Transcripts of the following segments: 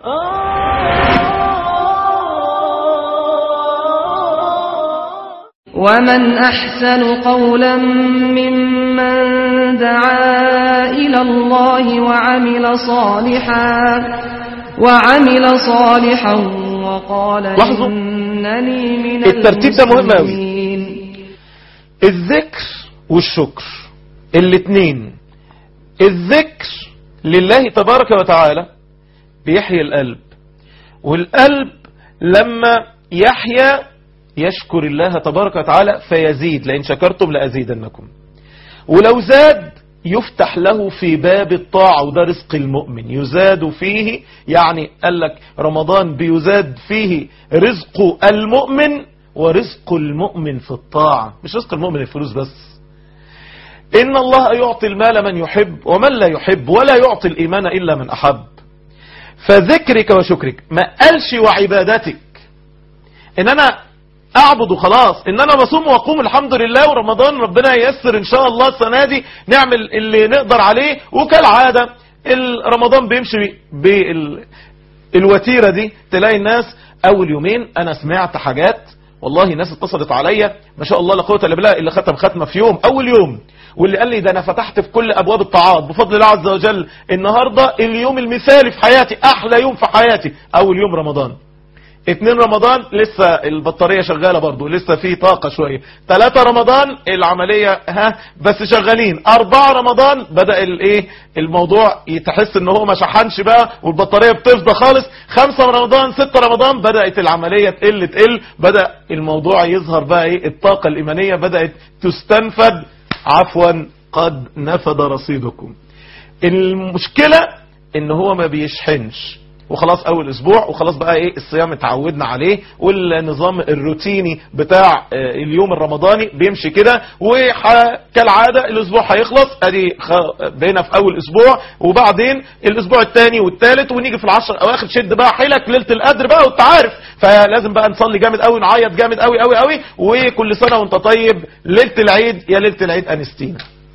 ومن أحسن قولا ممن دعا إلى الله وعمل صالحا وعمل صالحا وقال لاحظوا، إنني من الترتيب ده مهم أوي. المسلمين الذكر والشكر الاتنين الذكر لله تبارك وتعالى بيحيي القلب والقلب لما يحيا يشكر الله تبارك وتعالى فيزيد لئن شكرتم لأزيدنكم ولو زاد يفتح له في باب الطاعة وده رزق المؤمن يزاد فيه يعني قال لك رمضان بيزاد فيه رزق المؤمن ورزق المؤمن في الطاعة مش رزق المؤمن الفلوس بس إن الله يعطي المال من يحب ومن لا يحب ولا يعطي الإيمان إلا من أحب فذكرك وشكرك ما قالش وعبادتك إن أنا أعبد وخلاص إن أنا بصوم وأقوم الحمد لله ورمضان ربنا ييسر إن شاء الله السنة دي نعمل اللي نقدر عليه وكالعادة ال- رمضان بيمشي بال الوتيرة دي تلاقي الناس اول يومين انا سمعت حاجات والله ناس اتصلت عليا ما شاء الله لا قوه الا بالله اللي ختم ختمه في يوم اول يوم واللي قال لي ده انا فتحت في كل ابواب الطاعات بفضل الله عز وجل النهارده اليوم المثالي في حياتي احلى يوم في حياتي اول يوم رمضان اتنين رمضان لسه البطارية شغالة برضو لسه في طاقة شوية تلاتة رمضان العملية ها بس شغالين اربعة رمضان بدأ الايه الموضوع يتحس ان هو ما شحنش بقى والبطارية بتفضى خالص خمسة رمضان ستة رمضان بدأت العملية تقل تقل بدأ الموضوع يظهر بقى ايه الطاقة الايمانية بدأت تستنفد عفوا قد نفد رصيدكم المشكلة ان هو ما بيشحنش وخلاص اول اسبوع وخلاص بقى ايه الصيام اتعودنا عليه والنظام الروتيني بتاع آه، اليوم الرمضاني بيمشي كده وكالعادة الاسبوع هيخلص ادي خ- بقينا في اول اسبوع وبعدين الاسبوع الثاني والثالث ونيجي في العشر اواخر شد بقى حيلك ليله القدر بقى وانت عارف فلازم بقى نصلي جامد قوي نعيط جامد قوي قوي قوي وكل سنه وانت طيب ليله العيد يا ليله العيد انستينا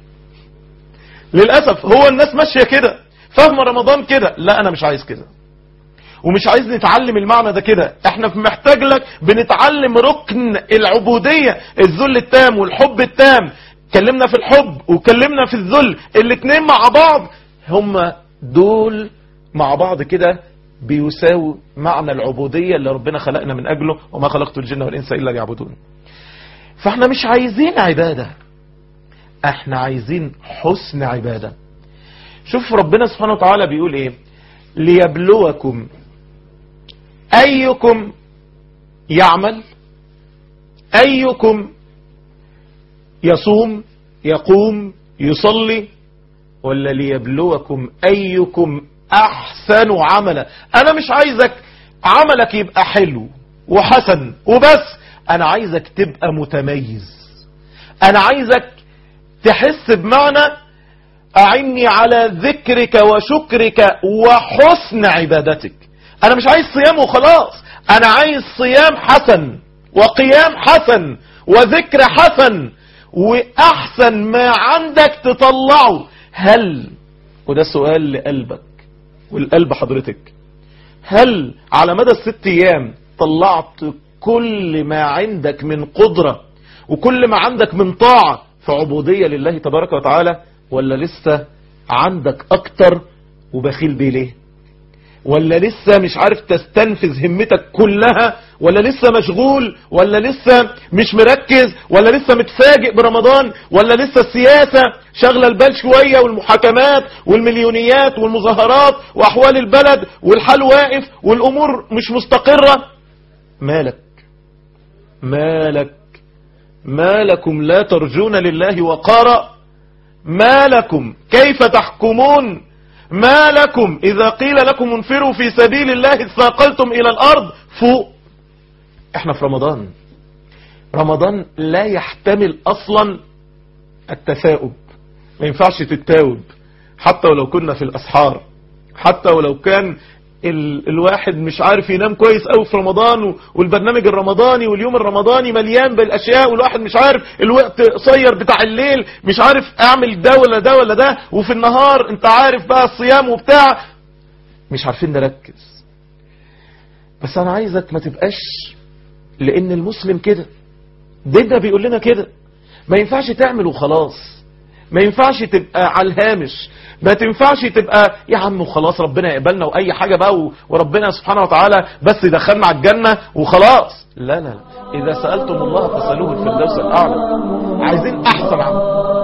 للاسف هو الناس ماشيه كده فاهمه رمضان كده لا انا مش عايز كده ومش عايز نتعلم المعنى ده كده احنا محتاج لك بنتعلم ركن العبودية الذل التام والحب التام كلمنا في الحب وكلمنا في الذل الاتنين مع بعض هم دول مع بعض كده بيساوي معنى العبودية اللي ربنا خلقنا من أجله وما خلقت الجن والإنس إلا ليعبدون فاحنا مش عايزين عبادة احنا عايزين حسن عبادة شوف ربنا سبحانه وتعالى بيقول ايه ليبلوكم أيكم يعمل أيكم يصوم يقوم يصلي ولا ليبلوكم أيكم أحسن عملا أنا مش عايزك عملك يبقى حلو وحسن وبس أنا عايزك تبقى متميز أنا عايزك تحس بمعنى أعني على ذكرك وشكرك وحسن عبادتك أنا مش عايز صيام وخلاص أنا عايز صيام حسن وقيام حسن وذكر حسن وأحسن ما عندك تطلعه هل وده سؤال لقلبك والقلب حضرتك هل على مدى الست أيام طلعت كل ما عندك من قدرة وكل ما عندك من طاعة في عبودية لله تبارك وتعالى ولا لسه عندك اكتر وبخيل بيه ليه ولا لسه مش عارف تستنفذ همتك كلها ولا لسه مشغول ولا لسه مش مركز ولا لسه متفاجئ برمضان ولا لسه السياسة شغلة البال شوية والمحاكمات والمليونيات والمظاهرات واحوال البلد والحال واقف والامور مش مستقرة مالك مالك ما لكم لا ترجون لله وقارا ما لكم كيف تحكمون ما لكم إذا قيل لكم انفروا في سبيل الله اثاقلتم إلى الأرض فوق احنا في رمضان رمضان لا يحتمل أصلا التثاؤب ما ينفعش تتاوب حتى ولو كنا في الأسحار حتى ولو كان ال الواحد مش عارف ينام كويس قوي في رمضان و- والبرنامج الرمضاني واليوم الرمضاني مليان بالاشياء والواحد مش عارف الوقت قصير بتاع الليل مش عارف اعمل ده ولا ده ولا ده وفي النهار انت عارف بقى الصيام وبتاع مش عارفين نركز بس انا عايزك ما تبقاش لان المسلم كده ديننا بيقول لنا كده ما ينفعش تعمل وخلاص ما ينفعش تبقى على الهامش ما تنفعش تبقى يا عم وخلاص ربنا يقبلنا واي حاجة بقى و- وربنا سبحانه وتعالى بس يدخلنا على الجنة وخلاص لا لا لا. اذا سألتم الله فسألوه الفردوس الاعلى عايزين احسن عمل